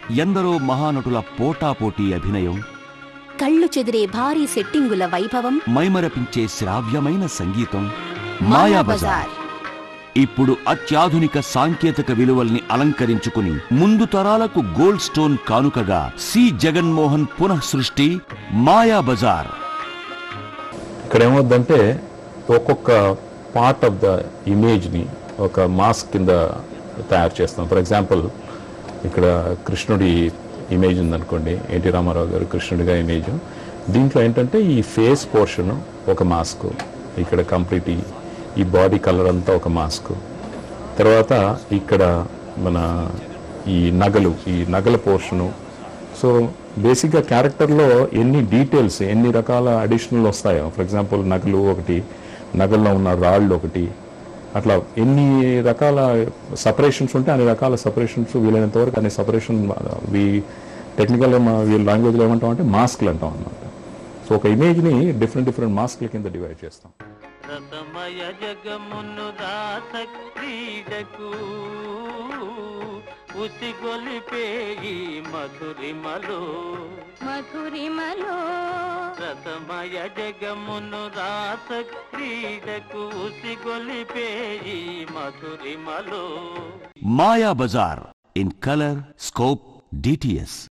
ఎందరో మహానటుల పోటాపోటీ అభినయం కళ్ళు చెదిరే భారీ సెట్టింగుల వైభవం మైమరపించే శ్రావ్యమైన సంగీతం మాయాబజార్ ఇప్పుడు అత్యాధునిక సాంకేతిక విలువల్ని అలంకరించుకుని ముందు తరాలకు గోల్డ్ స్టోన్ కానుకగా సి జగన్మోహన్ పునః సృష్టి మాయాబజార్ ఇక్కడ ఏమవుద్దంటే ఒక్కొక్క పార్ట్ ఆఫ్ ద ఇమేజ్ని ఒక మాస్క్ కింద తయారు చేస్తాం ఫర్ ఎగ్జాంపుల్ ఇక్కడ కృష్ణుడి ఇమేజ్ ఉందనుకోండి ఎన్టీ రామారావు గారు కృష్ణుడిగా ఇమేజ్ దీంట్లో ఏంటంటే ఈ ఫేస్ పోర్షన్ ఒక మాస్క్ ఇక్కడ కంప్లీట్ ఈ ఈ బాడీ కలర్ అంతా ఒక మాస్క్ తర్వాత ఇక్కడ మన ఈ నగలు ఈ నగల పోర్షను సో బేసిక్గా క్యారెక్టర్లో ఎన్ని డీటెయిల్స్ ఎన్ని రకాల అడిషనల్ వస్తాయో ఫర్ ఎగ్జాంపుల్ నగలు ఒకటి నగల్లో ఉన్న రాళ్ళు ఒకటి అట్లా ఎన్ని రకాల సపరేషన్స్ ఉంటే అన్ని రకాల సపరేషన్స్ వీలైనంత వరకు అన్ని సపరేషన్ వి టెక్నికల్ వీళ్ళ లాంగ్వేజ్లో ఏమంటాం అంటే మాస్క్లు అంటాం అన్నమాట సో ఒక ఇమేజ్ని డిఫరెంట్ డిఫరెంట్ మాస్క్ల కింద డివైడ్ చేస్తాం రసమయ జగమును దాస క్రీడకు ఉసిగొలిపే ఈ మధురిమలో మధురిమలో రసమయ జగమును రాస క్రీడకు ఉసిగొలిపే ఈ మధురిమలో Mayabazar in colour scope DTS